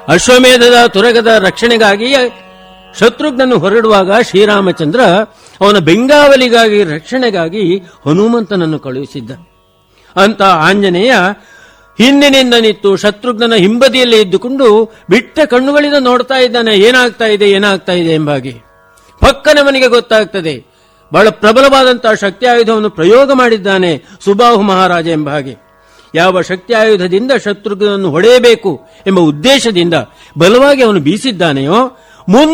ಅಶ್ವಮೇಧದ ತುರಗದ ರಕ್ಷಣೆಗಾಗಿ ಶತ್ರುಘ್ನನ್ನು ಹೊರಡುವಾಗ ಶ್ರೀರಾಮಚಂದ್ರ ಅವನ ಬೆಂಗಾವಲಿಗಾಗಿ ರಕ್ಷಣೆಗಾಗಿ ಹನುಮಂತನನ್ನು ಕಳುಹಿಸಿದ್ದ ಅಂತ ಆಂಜನೇಯ ಹಿಂದಿನಿಂದ ನಿಂತು ಶತ್ರುಘ್ನನ ಹಿಂಬದಿಯಲ್ಲಿ ಇದ್ದುಕೊಂಡು ಬಿಟ್ಟ ಕಣ್ಣುಗಳಿಂದ ನೋಡ್ತಾ ಇದ್ದಾನೆ ಏನಾಗ್ತಾ ಇದೆ ಏನಾಗ್ತಾ ಇದೆ ಎಂಬಾಗಿ ಪಕ್ಕನೆ ಮನೆಗೆ ಗೊತ್ತಾಗ್ತದೆ ಬಹಳ ಪ್ರಬಲವಾದಂತಹ ಶಕ್ತಿ ಆಯುಧವನ್ನು ಪ್ರಯೋಗ ಮಾಡಿದ್ದಾನೆ ಸುಬಾಹು ಮಹಾರಾಜ ಎಂಬ ಹಾಗೆ ಯಾವ ಶಕ್ತಿ ಆಯುಧದಿಂದ ಶತ್ರುಘ್ನನ್ನು ಹೊಡೆಯಬೇಕು ಎಂಬ ಉದ್ದೇಶದಿಂದ ಬಲವಾಗಿ ಅವನು ಬೀಸಿದ್ದಾನೆಯೋ ಮುಂದೆ